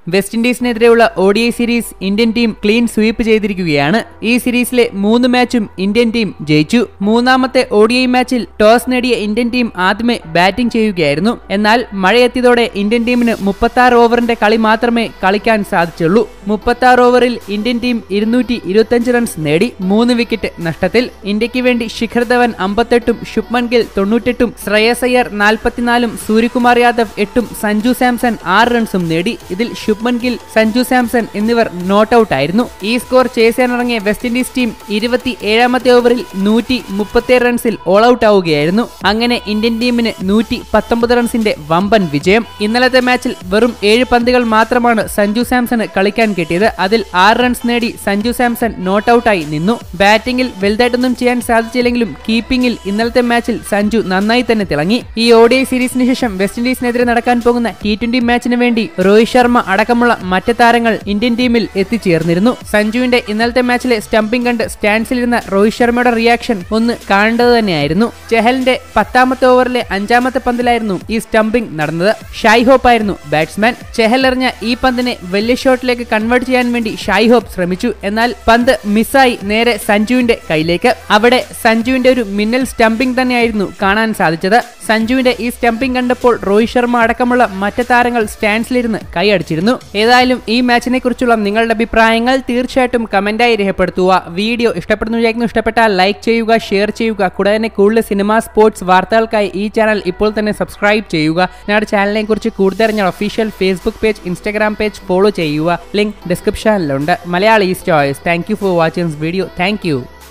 west ഇൻഡീസിനെതിരെയുള്ള O D I series Indian team clean sweep ചെയ്തിരിക്കുകയാണ് ഈ സീരീസിലെ മൂന്ന് മാച്ചും ഇന്ത്യൻ ടീം ജയിച്ചു മൂന്നാമത്തെ ഒ ഡി ഐ മാച്ചിൽ ടോസ് നേടിയ ഇന്ത്യൻ ടീം ആദ്യമേ ബാറ്റിംഗ് ചെയ്യുകയായിരുന്നു എന്നാൽ മഴയെത്തിയതോടെ ഇന്ത്യൻ ടീമിന് മുപ്പത്തി ഓവറിന്റെ കളി മാത്രമേ കളിക്കാൻ സാധിച്ചുള്ളൂ മുപ്പത്തി ഓവറിൽ ഇന്ത്യൻ ടീം ഇരുന്നൂറ്റി ഇരുപത്തിയഞ്ച് റൺസ് നേടി മൂന്ന് വിക്കറ്റ് നഷ്ടത്തിൽ ഇന്ത്യക്ക് വേണ്ടി ശിഖർ ധവൻ അമ്പത്തെട്ടും ശുഭ്മൻ ഗിൽ തൊണ്ണൂറ്റെട്ടും ശ്രേയസ് അയ്യർ നാൽപ്പത്തിനാലും സൂര്യകുമാർ യാദവ് എട്ടും സഞ്ജു സാംസൺ ആറ് റൺസും നേടി ഇതിൽ ശുഭ്മൻ ഗിൽ സഞ്ജു സാംസൺ എന്നിവർ നോട്ട് ഔട്ട് ആയിരുന്നു ഈ സ്കോർ ചേസാനിറങ്ങിയ വെസ്റ്റ് ഇൻഡീസ് ടീം ഇരുപത്തി ഏഴാമത്തെ ഓവറിൽ നൂറ്റി മുപ്പത്തിയേഴ് റൺസിൽ ഓൾ ഔട്ട് ആവുകയായിരുന്നു അങ്ങനെ ഇന്ത്യൻ ടീമിന് നൂറ്റി പത്തൊമ്പത് റൺസിന്റെ വമ്പൻ വിജയം ഇന്നലത്തെ മാച്ചിൽ വെറും ഏഴ് പന്തുകൾ മാത്രമാണ് സഞ്ജു സാംസണ് കളിക്കാൻ കിട്ടിയത് അതിൽ ആറ് റൺസ് നേടി സഞ്ജു സാംസൺ നോട്ട് ഔട്ടായി നിന്നു ബാറ്റിംഗിൽ വലുതായിട്ടൊന്നും ചെയ്യാൻ സാധിച്ചില്ലെങ്കിലും കീപ്പിംഗിൽ ഇന്നലത്തെ മാച്ചിൽ സഞ്ജു നന്നായി തന്നെ തിളങ്ങി ഈ ഓഡിഐ സീരീസിന് ശേഷം വെസ്റ്റ് ഇൻഡീസിനെതിരെ നടക്കാൻ പോകുന്ന ടി ട്വന്റി മാച്ചിന് വേണ്ടി രോഹിത് ശർമ്മ അടക്കമുള്ള മറ്റ് താരങ്ങൾ ഇന്ത്യൻ ടീമിൽ എത്തിച്ചേർന്നിരുന്നു സഞ്ജുവിന്റെ ഇന്നലത്തെ മാച്ചിലെ സ്റ്റംപിംഗ് കണ്ട് സ്റ്റാൻഡ്സിലിരുന്ന രോഹിത് ശർമ്മയുടെ റിയാക്ഷൻ ഒന്ന് കാണേണ്ടത് തന്നെയായിരുന്നു ചെഹലിന്റെ പത്താമത്തെ ഓവറിലെ അഞ്ചാമത്തെ പന്തിലായിരുന്നു ഈ സ്റ്റംപിംഗ് നടന്നത് ഷായ് ഹോപ്പ് ആയിരുന്നു ബാറ്റ്സ്മാൻ ചെഹൽ എറിഞ്ഞ ഈ പന്തിനെ വലിയ ഷോട്ടിലേക്ക് കൺവേർട്ട് ചെയ്യാൻ വേണ്ടി ഷായ് ഹോപ്പ് ശ്രമിച്ചു എന്നാൽ പന്ത് മിസ്സായി നേരെ സഞ്ജുവിന്റെ കയ്യിലേക്ക് അവിടെ സഞ്ജുവിന്റെ ഒരു മിന്നൽ സ്റ്റംപിംഗ് തന്നെയായിരുന്നു കാണാൻ സാധിച്ചത് സഞ്ജുവിന്റെ ഈ സ്റ്റംപിംഗ് കണ്ടപ്പോൾ രോഹിത് ശർമ്മ അടക്കമുള്ള മറ്റ് താരങ്ങൾ സ്റ്റാൻഡ്സിലിരുന്ന് കൈയടിച്ചിരുന്നു ഏതായാലും ഈ മാച്ചിനെ കുറിച്ചുള്ള നിങ്ങളുടെ അഭിപ്രായങ്ങൾ തീർച്ചയായിട്ടും കമന്റായി രേഖപ്പെടുത്തുക വീഡിയോ ഇഷ്ടപ്പെടുന്നു വിചാരിക്കുന്നു ഇഷ്ടപ്പെട്ടാൽ ലൈക്ക് ചെയ്യുക ഷെയർ ചെയ്യുക കൂടാതെ തന്നെ കൂടുതൽ സിനിമ സ്പോർട്സ് വാർത്തകൾക്കായി ഈ ചാനൽ ഇപ്പോൾ തന്നെ സബ്സ്ക്രൈബ് ചെയ്യുക ഞങ്ങളുടെ ചാനലിനെ കുറിച്ച് കൂടുതൽ അറിഞ്ഞ official Facebook page Instagram page follow ചെയ്യുക ലിങ്ക് ഡിസ്ക്രിപ്ഷനിലുണ്ട് Malayali east choice thank you for watching video thank U